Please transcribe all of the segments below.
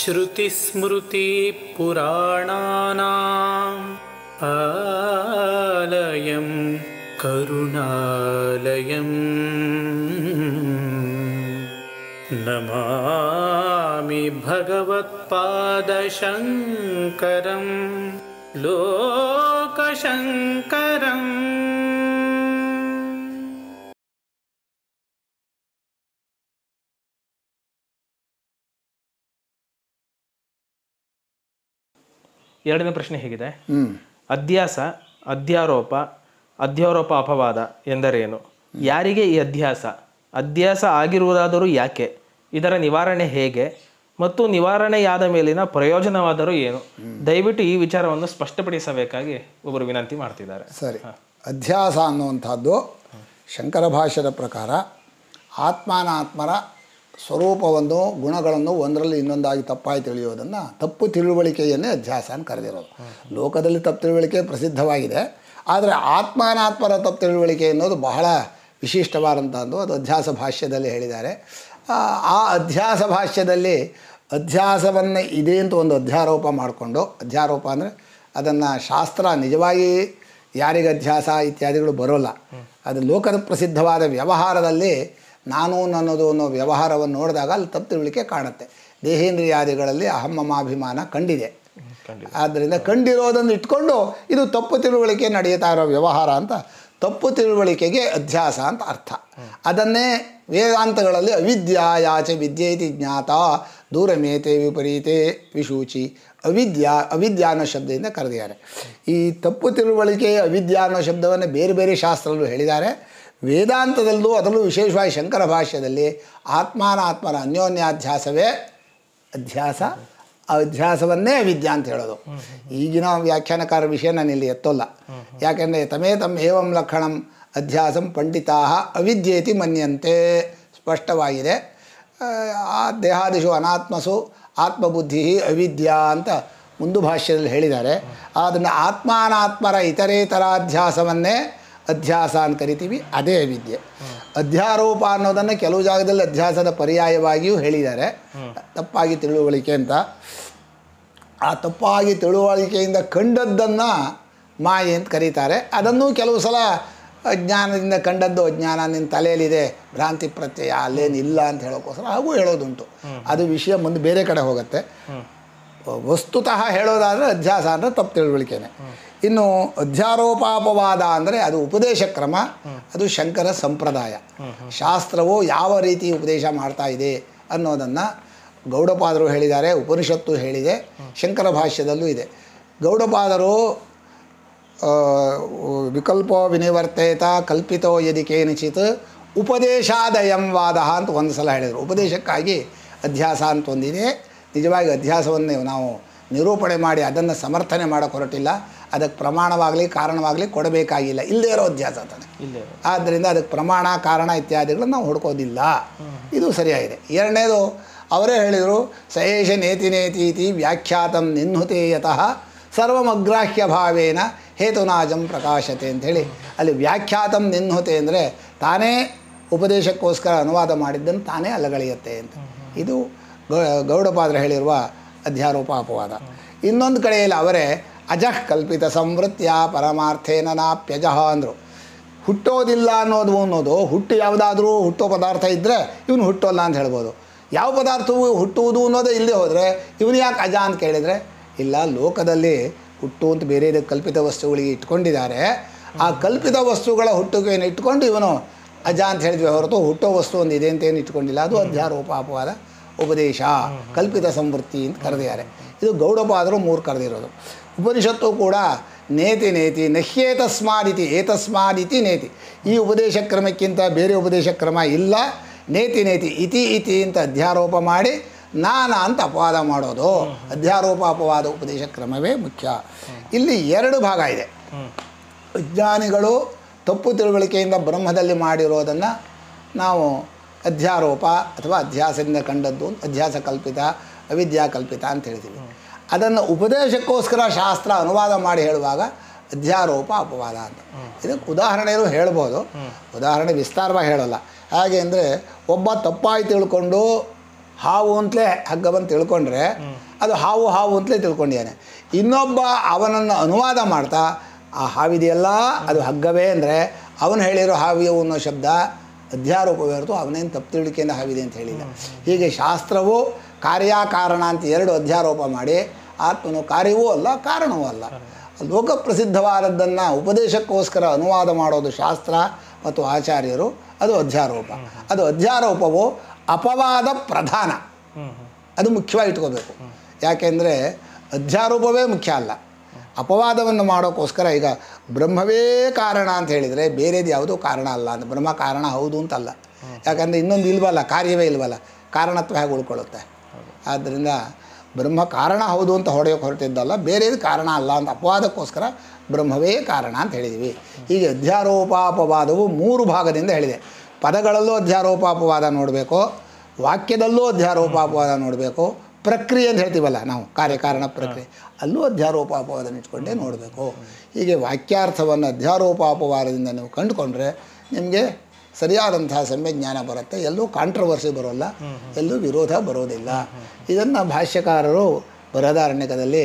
श्रुतिस्मृतिपुराणानाम् आलयं करुणालयम् नमामि भगवत्पादशङ्करं लोकशङ्करम् ಎರಡನೇ ಪ್ರಶ್ನೆ ಹೇಗಿದೆ ಅಧ್ಯಾಸ ಅಧ್ಯಾರೋಪ ಅಧ್ಯಾರೋಪ ಅಪವಾದ ಎಂದರೇನು ಯಾರಿಗೆ ಈ ಅಧ್ಯಾಸ ಅಧ್ಯಾಸ ಆಗಿರುವುದಾದರೂ ಯಾಕೆ ಇದರ ನಿವಾರಣೆ ಹೇಗೆ ಮತ್ತು ನಿವಾರಣೆಯಾದ ಮೇಲಿನ ಪ್ರಯೋಜನವಾದರೂ ಏನು ದಯವಿಟ್ಟು ಈ ವಿಚಾರವನ್ನು ಸ್ಪಷ್ಟಪಡಿಸಬೇಕಾಗಿ ಒಬ್ಬರು ವಿನಂತಿ ಮಾಡ್ತಿದ್ದಾರೆ ಸರಿ ಅಧ್ಯಾಸ ಅನ್ನುವಂಥದ್ದು ಶಂಕರ ಭಾಷ್ಯದ ಪ್ರಕಾರ ಆತ್ಮಾನಾತ್ಮರ ಸ್ವರೂಪವನ್ನು ಗುಣಗಳನ್ನು ಒಂದರಲ್ಲಿ ಇನ್ನೊಂದಾಗಿ ತಪ್ಪಾಗಿ ತಿಳಿಯೋದನ್ನು ತಪ್ಪು ತಿಳುವಳಿಕೆಯನ್ನೇ ಅಧ್ಯಾಸ ಅಂತ ಕರೆದಿರೋದು ಲೋಕದಲ್ಲಿ ತಪ್ಪು ತಿಳುವಳಿಕೆ ಪ್ರಸಿದ್ಧವಾಗಿದೆ ಆದರೆ ಆತ್ಮಾನಾತ್ಮರ ತಪ್ಪು ತಿಳುವಳಿಕೆ ಅನ್ನೋದು ಬಹಳ ವಿಶಿಷ್ಟವಾದಂಥದ್ದು ಅದು ಅಧ್ಯಾಸ ಭಾಷ್ಯದಲ್ಲಿ ಹೇಳಿದ್ದಾರೆ ಆ, ಆ ಅಧ್ಯಾಸ ಭಾಷ್ಯದಲ್ಲಿ ಅಧ್ಯಾಸವನ್ನು ಇದೆ ಅಂತ ಒಂದು ಅಧ್ಯಾರೋಪ ಮಾಡಿಕೊಂಡು ಅಧ್ಯಾರೋಪ ಅಂದರೆ ಅದನ್ನು ಶಾಸ್ತ್ರ ನಿಜವಾಗಿ ಯಾರಿಗೆ ಅಧ್ಯಾಸ ಇತ್ಯಾದಿಗಳು ಬರೋಲ್ಲ ಅದು ಲೋಕದ ಪ್ರಸಿದ್ಧವಾದ ವ್ಯವಹಾರದಲ್ಲಿ ನಾನು ನನ್ನದು ಅನ್ನೋ ವ್ಯವಹಾರವನ್ನು ನೋಡಿದಾಗ ಅಲ್ಲಿ ತಪ್ಪು ತಿಳುವಳಿಕೆ ಕಾಣುತ್ತೆ ದೇಹೇಂದ್ರಿಯಾದಿಗಳಲ್ಲಿ ಅಹಮ್ಮಮಾಭಿಮಾನ ಕಂಡಿದೆ ಆದ್ದರಿಂದ ಕಂಡಿರೋದನ್ನು ಇಟ್ಕೊಂಡು ಇದು ತಪ್ಪು ತಿಳುವಳಿಕೆ ನಡೆಯುತ್ತಾ ಇರೋ ವ್ಯವಹಾರ ಅಂತ ತಪ್ಪು ತಿಳುವಳಿಕೆಗೆ ಅಧ್ಯಾಸ ಅಂತ ಅರ್ಥ ಅದನ್ನೇ ವೇದಾಂತಗಳಲ್ಲಿ ಅವಿದ್ಯಾಯಾಚ ವಿದ್ಯೇತಿ ಜ್ಞಾತ ದೂರಮೇತೆ ವಿಪರೀತೆ ವಿಶೂಚಿ ಅವಿದ್ಯಾ ಅವಿದ್ಯಾ ಅನ್ನೋ ಶಬ್ದದಿಂದ ಕರೆದಿದ್ದಾರೆ ಈ ತಪ್ಪು ತಿಳುವಳಿಕೆ ಅವಿದ್ಯಾ ಅನ್ನೋ ಶಬ್ದವನ್ನು ಬೇರೆ ಬೇರೆ ಶಾಸ್ತ್ರಗಳು ಹೇಳಿದ್ದಾರೆ ವೇದಾಂತದಲ್ಲೂ ಅದರಲ್ಲೂ ವಿಶೇಷವಾಗಿ ಶಂಕರ ಭಾಷ್ಯದಲ್ಲಿ ಆತ್ಮಾನಾತ್ಮರ ಅನ್ಯೋನ್ಯಾಧ್ಯಾಸವೇ ಅಧ್ಯಾಸ ಆ ಅಧ್ಯಾಸವನ್ನೇ ಅವಿದ್ಯಾ ಅಂತ ಹೇಳೋದು ಈಗಿನ ವ್ಯಾಖ್ಯಾನಕಾರ ವಿಷಯ ನಾನು ಇಲ್ಲಿ ಎತ್ತೋಲ್ಲ ಯಾಕೆಂದರೆ ತಮೇ ತಮ್ಮ ಏವಂ ಲಕ್ಷಣಂ ಅಧ್ಯಾಸಂ ಪಂಡಿತಾ ಅವಿದ್ಯೇತಿ ಮನ್ಯಂತೆ ಸ್ಪಷ್ಟವಾಗಿದೆ ಆ, ಆ ದೇಹಾದಿಷು ಅನಾತ್ಮಸು ಆತ್ಮಬುದ್ಧಿ ಅವಿದ್ಯಾ ಅಂತ ಮುಂದು ಭಾಷ್ಯದಲ್ಲಿ ಹೇಳಿದ್ದಾರೆ ಅದನ್ನು ಆತ್ಮಾನಾತ್ಮರ ಇತರೇತರಾಧ್ಯಾಸವನ್ನೇ ಅಧ್ಯಾಸ ಅಂತ ಕರಿತೀವಿ ಅದೇ ಅವಿದ್ಯೆ ಅಧ್ಯಾರೋಪ ಅನ್ನೋದನ್ನು ಕೆಲವು ಜಾಗದಲ್ಲಿ ಅಧ್ಯಾಸದ ಪರ್ಯಾಯವಾಗಿಯೂ ಹೇಳಿದ್ದಾರೆ ತಪ್ಪಾಗಿ ತಿಳುವಳಿಕೆ ಅಂತ ಆ ತಪ್ಪಾಗಿ ತಿಳುವಳಿಕೆಯಿಂದ ಕಂಡದ್ದನ್ನು ಮಾಯೆ ಅಂತ ಕರೀತಾರೆ ಅದನ್ನು ಕೆಲವು ಸಲ ಅಜ್ಞಾನದಿಂದ ಕಂಡದ್ದು ಅಜ್ಞಾನ ನಿನ್ನ ತಲೆಯಲ್ಲಿದೆ ಭ್ರಾಂತಿ ಪ್ರತ್ಯಯ ಅಲ್ಲೇನಿಲ್ಲ ಅಂತ ಹೇಳೋಕ್ಕೋಸ್ಕರ ಹಾಗೂ ಹೇಳೋದುಂಟು ಅದು ವಿಷಯ ಮುಂದೆ ಬೇರೆ ಕಡೆ ಹೋಗುತ್ತೆ ವಸ್ತುತಃ ಹೇಳೋದಾದರೆ ಅಧ್ಯಾಸ ಅಂದರೆ ತಪ್ಪು ತಿಳುವಳಿಕೆನೆ ಇನ್ನು ಅಧ್ಯಾರೋಪಾಪವಾದ ಅಂದರೆ ಅದು ಉಪದೇಶ ಕ್ರಮ ಅದು ಶಂಕರ ಸಂಪ್ರದಾಯ ಶಾಸ್ತ್ರವು ಯಾವ ರೀತಿ ಉಪದೇಶ ಮಾಡ್ತಾ ಇದೆ ಅನ್ನೋದನ್ನು ಗೌಡಪಾದರು ಹೇಳಿದ್ದಾರೆ ಉಪನಿಷತ್ತು ಹೇಳಿದೆ ಶಂಕರ ಭಾಷ್ಯದಲ್ಲೂ ಇದೆ ಗೌಡಪಾದರು ಆ, ವಿಕಲ್ಪೋ ವಿನಿವರ್ತೇತ ಕಲ್ಪಿತೋ ಯದಿ ಕೇನಚಿತ್ ಉಪದೇಶಾದಯಂ ವಾದ ಅಂತ ಒಂದು ಸಲ ಹೇಳಿದರು ಉಪದೇಶಕ್ಕಾಗಿ ಅಧ್ಯಾಸ ಅಂತ ಒಂದಿದೆ ನಿಜವಾಗಿ ಅಧ್ಯಾಸವನ್ನು ನಾವು ನಿರೂಪಣೆ ಮಾಡಿ ಅದನ್ನು ಸಮರ್ಥನೆ ಮಾಡೋಕೆ ಹೊರಟಿಲ್ಲ ಅದಕ್ಕೆ ಪ್ರಮಾಣವಾಗಲಿ ಕಾರಣವಾಗಲಿ ಕೊಡಬೇಕಾಗಿಲ್ಲ ಇಲ್ಲದೇ ಇರೋ ಅಧ್ಯಾಸ ಅಂತಾನೆ ಇಲ್ಲೇ ಆದ್ದರಿಂದ ಅದಕ್ಕೆ ಪ್ರಮಾಣ ಕಾರಣ ಇತ್ಯಾದಿಗಳನ್ನು ನಾವು ಹುಡ್ಕೋದಿಲ್ಲ ಇದು ಸರಿಯಾಗಿದೆ ಎರಡನೇದು ಅವರೇ ಹೇಳಿದರು ಸಯೇಷ ನೇತಿ ನೇತೀತಿ ವ್ಯಾಖ್ಯಾತಂ ನಿನ್ಹುತೆ ಯತಃ ಸರ್ವಮಗ್ರಾಹ್ಯ ಭಾವೇನ ಹೇತುನಾಜಂ ಪ್ರಕಾಶತೆ ಅಂಥೇಳಿ ಅಲ್ಲಿ ವ್ಯಾಖ್ಯಾತಂ ನಿನ್ಹುತೆ ಅಂದರೆ ತಾನೇ ಉಪದೇಶಕ್ಕೋಸ್ಕರ ಅನುವಾದ ಮಾಡಿದ್ದನ್ನು ತಾನೇ ಅಲ್ಲಗಳೆಯುತ್ತೆ ಅಂತ ಇದು ಗೌ- ಗೌಡಪಾದ್ರ ಹೇಳಿರುವ ಅಧ್ಯಾರೋಪ ಅಪವಾದ ಇನ್ನೊಂದು ಕಡೆಯಲ್ಲಿ ಅವರೇ ಅಜಃ ಕಲ್ಪಿತ ಸಂವೃತ್ಯ ಪರಮಾರ್ಥೇನ ನಾಪ್ಯಜಃ ಅಂದರು ಹುಟ್ಟೋದಿಲ್ಲ ಅನ್ನೋದು ಅನ್ನೋದು ಹುಟ್ಟು ಯಾವುದಾದ್ರೂ ಹುಟ್ಟೋ ಪದಾರ್ಥ ಇದ್ದರೆ ಇವನು ಹುಟ್ಟೋಲ್ಲ ಅಂತ ಹೇಳ್ಬೋದು ಯಾವ ಪದಾರ್ಥವು ಹುಟ್ಟುವುದು ಅನ್ನೋದೇ ಇಲ್ಲದೆ ಹೋದರೆ ಇವನು ಯಾಕೆ ಅಜ ಅಂತ ಕೇಳಿದರೆ ಇಲ್ಲ ಲೋಕದಲ್ಲಿ ಹುಟ್ಟು ಅಂತ ಬೇರೆ ಕಲ್ಪಿತ ವಸ್ತುಗಳಿಗೆ ಇಟ್ಕೊಂಡಿದ್ದಾರೆ ಆ ಕಲ್ಪಿತ ವಸ್ತುಗಳ ಹುಟ್ಟುಗೆಯನ್ನು ಇಟ್ಕೊಂಡು ಇವನು ಅಜ ಅಂತ ಹೇಳಿದ್ವಿ ಹೊರತು ಹುಟ್ಟೋ ವಸ್ತು ಒಂದು ಇದೆ ಅಂತ ಏನು ಇಟ್ಕೊಂಡಿಲ್ಲ ಅದು ಅಧ್ಯಾರೋಪ ಅಪವಾದ ಉಪದೇಶ ಕಲ್ಪಿತ ಸಂವೃತ್ತಿ ಅಂತ ಕರೆದಿದ್ದಾರೆ ಇದು ಗೌಡಪಾದರು ಮೂರು ಕರೆದಿರೋದು ಉಪನಿಷತ್ತು ಕೂಡ ನೇತಿ ನೇತಿ ನಹ್ಯೇತಸ್ಮಾದಿತಿ ಏತಸ್ಮಾದಿತಿ ನೇತಿ ಈ ಉಪದೇಶ ಕ್ರಮಕ್ಕಿಂತ ಬೇರೆ ಉಪದೇಶ ಕ್ರಮ ಇಲ್ಲ ನೇತಿ ನೇತಿ ಇತಿ ಇತಿ ಅಂತ ಅಧ್ಯಾರೋಪ ಮಾಡಿ ನಾನ ಅಂತ ಅಪವಾದ ಮಾಡೋದು ಅಧ್ಯಾರೋಪ ಅಪವಾದ ಉಪದೇಶ ಕ್ರಮವೇ ಮುಖ್ಯ ಇಲ್ಲಿ ಎರಡು ಭಾಗ ಇದೆ ವಿಜ್ಞಾನಿಗಳು ತಪ್ಪು ತಿಳುವಳಿಕೆಯಿಂದ ಬ್ರಹ್ಮದಲ್ಲಿ ಮಾಡಿರೋದನ್ನು ನಾವು ಅಧ್ಯಾರೋಪ ಅಥವಾ ಅಧ್ಯಾಸದಿಂದ ಕಂಡದ್ದು ಅಧ್ಯಾಸ ಕಲ್ಪಿತ ಅವಿದ್ಯಾ ಕಲ್ಪಿತ ಅಂತ ಹೇಳ್ತೀವಿ ಅದನ್ನು ಉಪದೇಶಕ್ಕೋಸ್ಕರ ಶಾಸ್ತ್ರ ಅನುವಾದ ಮಾಡಿ ಹೇಳುವಾಗ ಅಧ್ಯಾರೋಪ ಅಪವಾದ ಅಂತ ಇದಕ್ಕೆ ಉದಾಹರಣೆಯೂ ಹೇಳ್ಬೋದು ಉದಾಹರಣೆ ವಿಸ್ತಾರವಾಗಿ ಹೇಳೋಲ್ಲ ಹಾಗೆ ಅಂದರೆ ಒಬ್ಬ ತಪ್ಪಾಗಿ ತಿಳ್ಕೊಂಡು ಹಾವು ಅಂತಲೇ ಹಗ್ಗವನ್ನು ತಿಳ್ಕೊಂಡ್ರೆ ಅದು ಹಾವು ಹಾವು ಅಂತಲೇ ತಿಳ್ಕೊಂಡಿದ್ದಾನೆ ಇನ್ನೊಬ್ಬ ಅವನನ್ನು ಅನುವಾದ ಮಾಡ್ತಾ ಆ ಹಾವಿದೆಯಲ್ಲ ಅದು ಹಗ್ಗವೇ ಅಂದರೆ ಅವನು ಹೇಳಿರೋ ಹಾವಿಯು ಅನ್ನೋ ಶಬ್ದ ಅಧ್ಯಾರೋಪವೇ ಹೊರತು ಅವನೇನು ತಪ್ಪು ತಿಳುವಿಕೆಯಿಂದ ಹಾವಿದೆ ಅಂತ ಹೇಳಿಲ್ಲ ಹೀಗೆ ಶಾಸ್ತ್ರವು ಕಾರ್ಯಕಾರಣ ಅಂತ ಎರಡು ಅಧ್ಯಾರೋಪ ಮಾಡಿ ಆತ್ಮನು ಕಾರ್ಯವೂ ಅಲ್ಲ ಕಾರಣವೂ ಅಲ್ಲ ಲೋಕಪ್ರಸಿದ್ಧವಾದದ್ದನ್ನು ಉಪದೇಶಕ್ಕೋಸ್ಕರ ಅನುವಾದ ಮಾಡೋದು ಶಾಸ್ತ್ರ ಮತ್ತು ಆಚಾರ್ಯರು ಅದು ಅಧ್ಯಾರೋಪ ಅದು ಅಧ್ಯಾರೋಪವು ಅಪವಾದ ಪ್ರಧಾನ ಅದು ಮುಖ್ಯವಾಗಿ ಇಟ್ಕೋಬೇಕು ಯಾಕೆಂದರೆ ಅಧ್ಯಾರೋಪವೇ ಮುಖ್ಯ ಅಲ್ಲ ಅಪವಾದವನ್ನು ಮಾಡೋಕ್ಕೋಸ್ಕರ ಈಗ ಬ್ರಹ್ಮವೇ ಕಾರಣ ಅಂತ ಹೇಳಿದರೆ ಬೇರೆದು ಯಾವುದೂ ಕಾರಣ ಅಲ್ಲ ಅಂತ ಬ್ರಹ್ಮ ಕಾರಣ ಹೌದು ಅಂತಲ್ಲ ಯಾಕಂದರೆ ಇನ್ನೊಂದು ಇಲ್ವಲ್ಲ ಕಾರ್ಯವೇ ಇಲ್ವಲ್ಲ ಕಾರಣತ್ವ ಹೇಗೆ ಉಳ್ಕೊಳ್ಳುತ್ತೆ ಆದ್ದರಿಂದ ಬ್ರಹ್ಮ ಕಾರಣ ಹೌದು ಅಂತ ಹೊಡೆಯೋಕೆ ಹೊರಟಿದ್ದಲ್ಲ ಬೇರೆದು ಕಾರಣ ಅಲ್ಲ ಅಂತ ಅಪವಾದಕ್ಕೋಸ್ಕರ ಬ್ರಹ್ಮವೇ ಕಾರಣ ಅಂತ ಹೇಳಿದ್ವಿ ಹೀಗೆ ಅಧ್ಯಾರೋಪಾಪವಾದವು ಮೂರು ಭಾಗದಿಂದ ಹೇಳಿದೆ ಪದಗಳಲ್ಲೂ ಅಧ್ಯಾರೋಪಾಪವಾದ ನೋಡಬೇಕು ವಾಕ್ಯದಲ್ಲೂ ಅಧ್ಯಾರೋಪಾಪವಾದ ನೋಡಬೇಕು ಪ್ರಕ್ರಿಯೆ ಅಂತ ಹೇಳ್ತೀವಲ್ಲ ನಾವು ಕಾರ್ಯಕಾರಣ ಪ್ರಕ್ರಿಯೆ ಅಲ್ಲೂ ಅಧ್ಯಾರೋಪಾಪವಾದನ ಇಟ್ಕೊಂಡೇ ನೋಡಬೇಕು ಹೀಗೆ ವಾಕ್ಯಾರ್ಥವನ್ನು ಅಧ್ಯಾರೋಪಾಪವಾದದಿಂದ ನೀವು ಕಂಡುಕೊಂಡ್ರೆ ನಿಮಗೆ ಸರಿಯಾದಂತಹ ಸಮ್ಯಜ್ಞಾನ ಬರುತ್ತೆ ಎಲ್ಲೂ ಕಾಂಟ್ರವರ್ಸಿ ಬರೋಲ್ಲ ಎಲ್ಲೂ ವಿರೋಧ ಬರೋದಿಲ್ಲ ಇದನ್ನು ಭಾಷ್ಯಕಾರರು ಬೃಹದಾರಣ್ಯಕದಲ್ಲಿ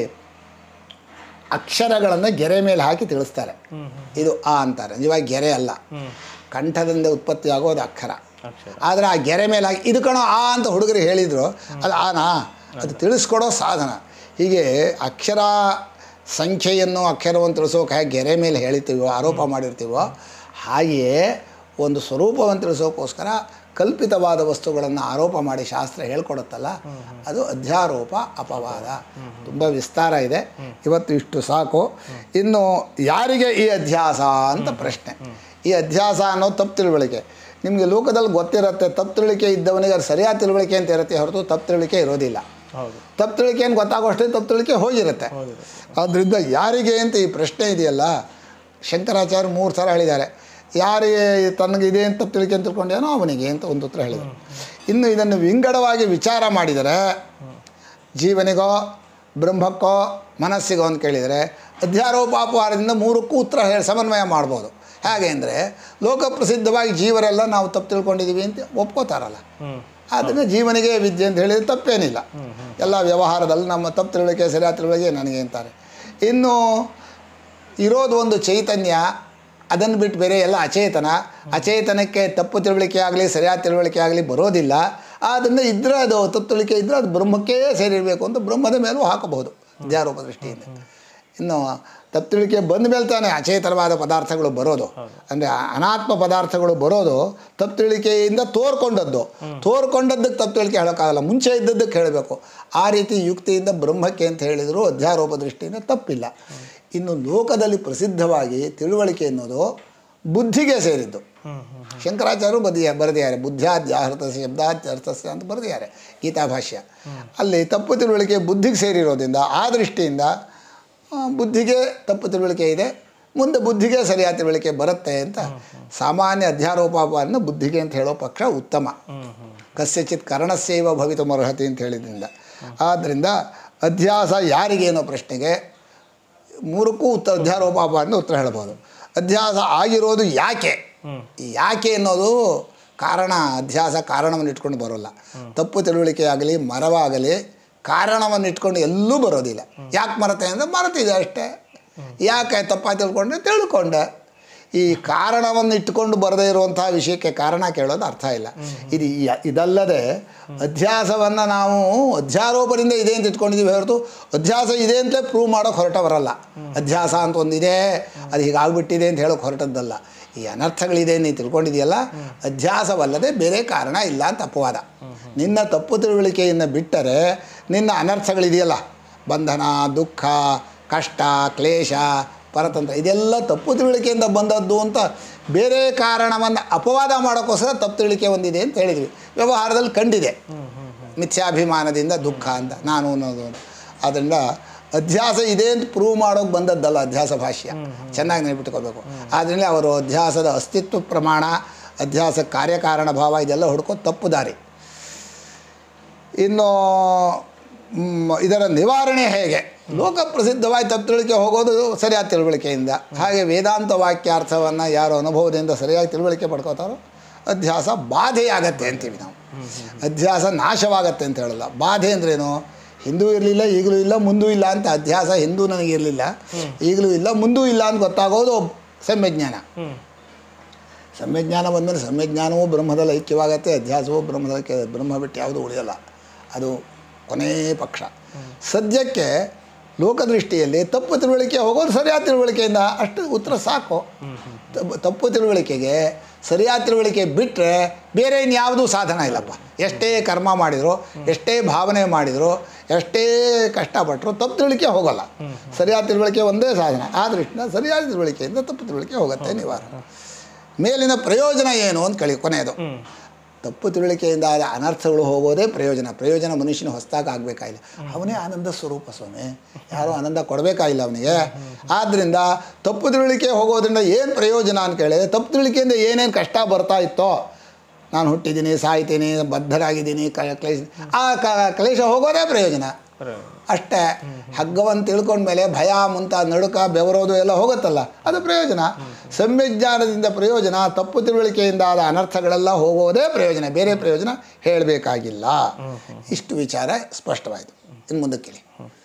ಅಕ್ಷರಗಳನ್ನು ಗೆರೆ ಮೇಲೆ ಹಾಕಿ ತಿಳಿಸ್ತಾರೆ ಇದು ಆ ಅಂತಾರೆ ನಿಜವಾಗಿ ಗೆರೆ ಅಲ್ಲ ಕಂಠದಿಂದ ಉತ್ಪತ್ತಿ ಆಗೋದು ಅಕ್ಷರ ಅಕ್ಷರ ಆದರೆ ಆ ಗೆರೆ ಮೇಲೆ ಹಾಕಿ ಇದು ಕಣೋ ಆ ಅಂತ ಹುಡುಗರು ಹೇಳಿದರು ಅದು ಆನಾ ಅದು ತಿಳಿಸ್ಕೊಡೋ ಸಾಧನ ಹೀಗೆ ಅಕ್ಷರ ಸಂಖ್ಯೆಯನ್ನು ಅಕ್ಷರವನ್ನು ತಿಳಿಸೋಕೆ ಹೇಗೆ ಗೆರೆ ಮೇಲೆ ಹೇಳ್ತೀವೋ ಆರೋಪ ಮಾಡಿರ್ತೀವೋ ಹಾಗೆಯೇ ಒಂದು ಸ್ವರೂಪವನ್ನು ತಿಳಿಸೋಕ್ಕೋಸ್ಕರ ಕಲ್ಪಿತವಾದ ವಸ್ತುಗಳನ್ನು ಆರೋಪ ಮಾಡಿ ಶಾಸ್ತ್ರ ಹೇಳ್ಕೊಡುತ್ತಲ್ಲ ಅದು ಅಧ್ಯಾರೋಪ ಅಪವಾದ ತುಂಬ ವಿಸ್ತಾರ ಇದೆ ಇವತ್ತು ಇಷ್ಟು ಸಾಕು ಇನ್ನು ಯಾರಿಗೆ ಈ ಅಧ್ಯಾಸ ಅಂತ ಪ್ರಶ್ನೆ ಈ ಅಧ್ಯಾಸ ಅನ್ನೋದು ತಪ್ಪು ತಿಳುವಳಿಕೆ ನಿಮಗೆ ಲೋಕದಲ್ಲಿ ಗೊತ್ತಿರುತ್ತೆ ತಪ್ಪು ತಿಳುವಳಿಕೆ ಇದ್ದವನಿಗೆ ಅದು ಸರಿಯಾದ ತಿಳುವಳಿಕೆ ಅಂತ ಇರುತ್ತೆ ಹೊರತು ತಪ್ಪು ತಿಳುವಳಿಕೆ ಇರೋದಿಲ್ಲ ಹೌದು ತಪ್ಪು ತಿಳುವಳಿಕೆ ಏನು ಗೊತ್ತಾಗೋಷ್ಟೇ ತಪ್ಪು ತಿಳುವಳಿಕೆ ಹೋಗಿರುತ್ತೆ ಆದ್ದರಿಂದ ಯಾರಿಗೆ ಅಂತ ಈ ಪ್ರಶ್ನೆ ಇದೆಯಲ್ಲ ಶಂಕರಾಚಾರ್ಯ ಮೂರು ಥರ ಹೇಳಿದ್ದಾರೆ ಯಾರಿಗೆ ತನಗೆ ಇದೆ ಅಂತ ತಪ್ಪು ತಿಳುವಳಿಕೆ ಅಂತ ತಿಳ್ಕೊಂಡೇನೋ ಅವನಿಗೆ ಅಂತ ಒಂದು ಉತ್ತರ ಹೇಳಿದರು ಇನ್ನು ಇದನ್ನು ವಿಂಗಡವಾಗಿ ವಿಚಾರ ಮಾಡಿದರೆ ಜೀವನಿಗೋ ಬ್ರಹ್ಮಕ್ಕೋ ಮನಸ್ಸಿಗೋ ಅಂತ ಕೇಳಿದರೆ ಅಧ್ಯಾರೋಪಾಪವಾರದಿಂದ ಮೂರಕ್ಕೂ ಉತ್ತರ ಹೇಳಿ ಸಮನ್ವಯ ಮಾಡ್ಬೋದು ಹೇಗೆ ಅಂದರೆ ಲೋಕಪ್ರಸಿದ್ಧವಾಗಿ ಜೀವರೆಲ್ಲ ನಾವು ತಪ್ಪು ತಿಳ್ಕೊಂಡಿದ್ದೀವಿ ಅಂತ ಒಪ್ಕೋತಾರಲ್ಲ ಹ್ಮ್ ಆದ್ದರಿಂದ ಜೀವನಿಗೆ ವಿದ್ಯೆ ಅಂತ ಹೇಳಿದರೆ ತಪ್ಪೇನಿಲ್ಲ ಎಲ್ಲ ವ್ಯವಹಾರದಲ್ಲಿ ನಮ್ಮ ತಪ್ಪು ತಿಳುವಳಿಕೆ ಸರಿಯಾದ ತಿಳುವಳಿಕೆ ನನಗೆ ಅಂತಾರೆ ಇನ್ನು ಇರೋದು ಒಂದು ಚೈತನ್ಯ ಅದನ್ನು ಬಿಟ್ಟು ಬೇರೆ ಎಲ್ಲ ಅಚೇತನ ಅಚೇತನಕ್ಕೆ ತಪ್ಪು ತಿಳುವಳಿಕೆ ಆಗಲಿ ಸರಿಯಾದ ತಿಳುವಳಿಕೆ ಆಗಲಿ ಬರೋದಿಲ್ಲ ಆದ್ದರಿಂದ ಇದ್ದರೆ ಅದು ತಪ್ಪು ತಿಳುವಳಿಕೆ ಇದ್ದರೆ ಅದು ಬ್ರಹ್ಮಕ್ಕೇ ಸೇರಿರಬೇಕು ಅಂತ ಬ್ರಹ್ಮದ ಮೇಲೂ ಹಾಕಬಹುದು ವಿದ್ಯಾರೂಪ ದೃಷ್ಟಿಯಿಂದ ಇನ್ನು ತಪ್ಪು ತಿಳುವಳಿಕೆ ಬಂದ ಮೇಲೆ ತಾನೇ ಅಚೇತನವಾದ ಪದಾರ್ಥಗಳು ಬರೋದು ಅಂದರೆ ಅನಾತ್ಮ ಪದಾರ್ಥಗಳು ಬರೋದು ತಪ್ಪು ತಿಳುವಳಿಕೆಯಿಂದ ತೋರ್ಕೊಂಡದ್ದು ತೋರ್ಕೊಂಡದ್ದಕ್ಕೆ ತಪ್ಪು ತಿಳುವಳಿಕೆ ಹೇಳೋಕ್ಕಾಗಲ್ಲ ಮುಂಚೆ ಇದ್ದದ್ದಕ್ಕೆ ಹೇಳಬೇಕು ಆ ರೀತಿ ಯುಕ್ತಿಯಿಂದ ಬ್ರಹ್ಮಕ್ಕೆ ಅಂತ ಹೇಳಿದರೂ ಅಧ್ಯಾರೋಪ ದೃಷ್ಟಿಯಿಂದ ತಪ್ಪಿಲ್ಲ ಇನ್ನು ಲೋಕದಲ್ಲಿ ಪ್ರಸಿದ್ಧವಾಗಿ ತಿಳುವಳಿಕೆ ಅನ್ನೋದು ಬುದ್ಧಿಗೆ ಸೇರಿದ್ದು ಶಂಕರಾಚಾರ್ಯರು ಬದಿಯ ಬರೆದಿದ್ದಾರೆ ಬುದ್ಧ್ಯಾಧ್ಯಾಹೃತ ಶಬ್ದಾತ್ಯರ್ಥಸ್ಯ ಅಂತ ಬರೆದಿದ್ದಾರೆ ಗೀತಾಭಾಷ್ಯ ಅಲ್ಲಿ ತಪ್ಪು ತಿಳುವಳಿಕೆ ಬುದ್ಧಿಗೆ ಸೇರಿರೋದ್ರಿಂದ ಆ ದೃಷ್ಟಿಯಿಂದ ಆ, ಬುದ್ಧಿಗೆ ತಪ್ಪು ತಿಳುವಳಿಕೆ ಇದೆ ಮುಂದೆ ಬುದ್ಧಿಗೆ ಸರಿಯಾದ ತಿಳುವಳಿಕೆ ಬರುತ್ತೆ ಅಂತ ಸಾಮಾನ್ಯ ಅಧ್ಯಾರೋಪಾಪವನ್ನು ಬುದ್ಧಿಗೆ ಅಂತ ಹೇಳೋ ಪಕ್ಷ ಉತ್ತಮ ಕಸ್ಯಚಿತ್ ಕರ್ಣಸ್ಯೈವ ಭವಿತುಮರ್ಹತಿ ಅಂತ ಹೇಳಿದ್ರಿಂದ ಆದ್ದರಿಂದ ಅಧ್ಯಾಸ ಯಾರಿಗೆ ಅನ್ನೋ ಪ್ರಶ್ನೆಗೆ ಮೂರಕ್ಕೂ ಉತ್ತರ ಅಧ್ಯಾರೋಪಾಪವನ್ನು ಉತ್ತರ ಹೇಳ್ಬೋದು ಅಧ್ಯಾಸ ಆಗಿರೋದು ಯಾಕೆ ಈ ಯಾಕೆ ಅನ್ನೋದು ಕಾರಣ ಅಧ್ಯಾಸ ಕಾರಣವನ್ನು ಇಟ್ಕೊಂಡು ಬರೋಲ್ಲ ತಪ್ಪು ತಿಳುವಳಿಕೆ ಆಗಲಿ ಮರವಾಗಲಿ ಕಾರಣವನ್ನು ಇಟ್ಕೊಂಡು ಎಲ್ಲೂ ಬರೋದಿಲ್ಲ ಯಾಕೆ ಮರತೆ ಅಂದರೆ ಮರತಿದೆ ಅಷ್ಟೇ ಯಾಕೆ ತಪ್ಪಾಗಿ ತಿಳ್ಕೊಂಡೆ ತಿಳ್ಕೊಂಡೆ ಈ ಕಾರಣವನ್ನು ಇಟ್ಟುಕೊಂಡು ಬರದೇ ಇರುವಂತಹ ವಿಷಯಕ್ಕೆ ಕಾರಣ ಕೇಳೋದು ಅರ್ಥ ಇಲ್ಲ ಇದು ಯ- ಇದಲ್ಲದೆ ಅಧ್ಯಾಸವನ್ನು ನಾವು ಅಧ್ಯಾರೋಪದಿಂದ ಇದೆ ಅಂತ ಇಟ್ಕೊಂಡಿದ್ದೀವಿ ಹೊರತು ಅಧ್ಯಾಸ ಇದೆ ಅಂತಲೇ ಪ್ರೂವ್ ಮಾಡೋಕೆ ಹೊರಟವರಲ್ಲ ಅಧ್ಯಾಸ ಅಂತ ಒಂದಿದೆ ಅದು ಹೀಗಾಗ್ಬಿಟ್ಟಿದೆ ಅಂತ ಹೇಳೋಕೆ ಹೊರಟದ್ದಲ್ಲ ಈ ಅನರ್ಥಗಳಿದೆ ನೀನು ತಿಳ್ಕೊಂಡಿದೆಯಲ್ಲ ಅಧ್ಯಾಸವಲ್ಲದೆ ಬೇರೆ ಕಾರಣ ಇಲ್ಲ ಅಂತ ಅಪವಾದ ನಿನ್ನ ತಪ್ಪು ತಿಳುವಳಿಕೆಯನ್ನು ಬಿಟ್ಟರೆ ನಿನ್ನ ಅನರ್ಥಗಳಿದೆಯಲ್ಲ ಬಂಧನ ದುಃಖ ಕಷ್ಟ ಕ್ಲೇಶ ಪರತಂತ್ರ ಇದೆಲ್ಲ ತಪ್ಪು ತಿಳುವಳಿಕೆಯಿಂದ ಬಂದದ್ದು ಅಂತ ಬೇರೆ ಕಾರಣವನ್ನು ಅಪವಾದ ಮಾಡೋಕ್ಕೋಸ್ಕರ ತಪ್ಪು ತಿಳುವಳಿಕೆ ಒಂದಿದೆ ಅಂತ ಹೇಳಿದ್ವಿ ವ್ಯವಹಾರದಲ್ಲಿ ಕಂಡಿದೆ ಮಿಥ್ಯಾಭಿಮಾನದಿಂದ ದುಃಖ ಅಂತ ನಾನು ಅನ್ನೋದು ಆದ್ದರಿಂದ ಅಧ್ಯಾಸ ಇದೆ ಅಂತ ಪ್ರೂವ್ ಮಾಡೋಕೆ ಬಂದದ್ದಲ್ಲ ಅಧ್ಯಾಸ ಭಾಷ್ಯ ಚೆನ್ನಾಗಿ ನೆನಪಿಟ್ಕೋಬೇಕು ಆದ್ದರಿಂದ ಅವರು ಅಧ್ಯಾಸದ ಅಸ್ತಿತ್ವ ಪ್ರಮಾಣ ಅಧ್ಯಾಸ ಕಾರ್ಯಕಾರಣ ಭಾವ ಇದೆಲ್ಲ ಹುಡ್ಕೋ ತಪ್ಪು ದಾರಿ ಇನ್ನು ಮ್, ಇದರ ನಿವಾರಣೆ ಹೇಗೆ ಲೋಕ ಪ್ರಸಿದ್ಧವಾಗಿ ತಪ್ಪು ತಿಳುವಳಿಕೆ ಹೋಗೋದು ಸರಿಯಾದ ತಿಳುವಳಿಕೆಯಿಂದ ಹಾಗೆ ವೇದಾಂತ ವಾಕ್ಯಾರ್ಥವನ್ನು ಯಾರು ಅನುಭವದಿಂದ ಸರಿಯಾಗಿ ತಿಳುವಳಿಕೆ ಪಡ್ಕೋತಾರೋ ಅಧ್ಯಾಸ ಬಾಧೆಯಾಗತ್ತೆ ಅಂತೀವಿ ನಾವು ಅಧ್ಯಾಸ ನಾಶವಾಗತ್ತೆ ಅಂತ ಹೇಳಲ್ಲ ಬಾಧೆ ಅಂದ್ರೇನು ಹಿಂದೂ ಇರಲಿಲ್ಲ ಈಗಲೂ ಇಲ್ಲ ಮುಂದೂ ಇಲ್ಲ ಅಂತ ಅಧ್ಯಾಸ ಹಿಂದೂ ನನಗಿರಲಿಲ್ಲ ಈಗಲೂ ಇಲ್ಲ ಮುಂದೂ ಇಲ್ಲ ಅಂತ ಗೊತ್ತಾಗೋದು ಸಮ್ಯಜ್ಞಾನ ಹ್ಮ್ ಸಮ್ಯಜ್ಞಾನ ಬಂದಮೇಲೆ ಸಮ್ಯಜ್ಞಾನವೂ ಬ್ರಹ್ಮದಲ್ಲಿ ಐಕ್ಯವಾಗತ್ತೆ ಅಧ್ಯಾಸವೂ ಬ್ರಹ್ಮದಲ್ಲಿ ಐಕ್ಯ ಬ್ರಹ್ಮ ಬಿಟ್ಟು ಯಾವುದೂ ಉಳಿಯಲ್ಲ ಅದು ಕೊನೇ ಪಕ್ಷ ಸದ್ಯಕ್ಕೆ ಲೋಕದೃಷ್ಟಿಯಲ್ಲಿ ತಪ್ಪು ತಿಳುವಳಿಕೆ ಹೋಗೋದು ಸರಿಯಾದ ತಿಳುವಳಿಕೆಯಿಂದ ಅಷ್ಟು ಉತ್ತರ ಸಾಕು ತಪ್ಪು- ತಪ್ಪು ತಿಳುವಳಿಕೆಗೆ ಸರಿಯಾದ ತಿಳುವಳಿಕೆ ಬಿಟ್ಟರೆ ಬೇರೆ ಇನ್ಯಾವುದೂ ಸಾಧನ ಇಲ್ಲಪ್ಪ ಎಷ್ಟೇ ಕರ್ಮ ಮಾಡಿದ್ರು ಎಷ್ಟೇ ಭಾವನೆ ಮಾಡಿದ್ರು ಎಷ್ಟೇ ಕಷ್ಟಪಟ್ಟರು ತಪ್ಪು ತಿಳುವಳಿಕೆ ಹೋಗಲ್ಲ ಸರಿಯಾದ ತಿಳುವಳಿಕೆ ಒಂದೇ ಸಾಧನ ಆ ದೃಷ್ಟಿಯಿಂದ ಸರಿಯಾದ ತಿಳುವಳಿಕೆಯಿಂದ ತಪ್ಪು ತಿಳುವಳಿಕೆ ಹೋಗುತ್ತೆ ನಿವಾರಣೆ ಮೇಲಿನ ಪ್ರಯೋಜನ ಏನು ಅಂತ ಕಳಿ ಕೊನೆಯದು ತಪ್ಪು ತಿಳುವಳಿಕೆಯಿಂದ ಆದ ಅನರ್ಥಗಳು ಹೋಗೋದೇ ಪ್ರಯೋಜನ ಪ್ರಯೋಜನ ಮನುಷ್ಯನ ಹೊಸದಾಗಿ ಆಗಬೇಕಾಗಿಲ್ಲ ಅವನೇ ಆನಂದ ಸ್ವರೂಪ ಸ್ವಾಮಿ ಯಾರೂ ಆನಂದ ಕೊಡಬೇಕಾಗಿಲ್ಲ ಅವನಿಗೆ ಆದ್ದರಿಂದ ತಪ್ಪು ತಿಳುವಳಿಕೆ ಹೋಗೋದ್ರಿಂದ ಏನು ಪ್ರಯೋಜನ ಅಂತ ಕೇಳಿದ್ರೆ ತಪ್ಪು ತಿಳುವಳಿಕೆಯಿಂದ ಏನೇನು ಕಷ್ಟ ಬರ್ತಾ ಇತ್ತೋ ನಾನು ಹುಟ್ಟಿದ್ದೀನಿ ಸಾಯ್ತೀನಿ ಬದ್ಧರಾಗಿದ್ದೀನಿ ಕ ಕ್ಲೇಶ ಆ ಕ ಕ್ಲೇಶ ಹೋಗೋದೇ ಪ್ರಯೋಜನ ಅಷ್ಟೇ ಹಗ್ಗವನ್ನು ತಿಳ್ಕೊಂಡ್ಮೇಲೆ ಭಯ ಮುಂತಾದ ನಡುಕ ಬೆವರೋದು ಎಲ್ಲ ಹೋಗುತ್ತಲ್ಲ ಅದು ಪ್ರಯೋಜನ ಸಂವಿಜ್ಞಾನದಿಂದ ಪ್ರಯೋಜನ ತಪ್ಪು ತಿಳುವಳಿಕೆಯಿಂದ ಆದ ಅನರ್ಥಗಳೆಲ್ಲ ಹೋಗೋದೇ ಪ್ರಯೋಜನ ಬೇರೆ ಪ್ರಯೋಜನ ಹೇಳಬೇಕಾಗಿಲ್ಲ ಇಷ್ಟು ವಿಚಾರ ಸ್ಪಷ್ಟವಾಯಿತು ಇನ್ನು ಮುಂದಕ್ಕೆ ಕೇಳಿ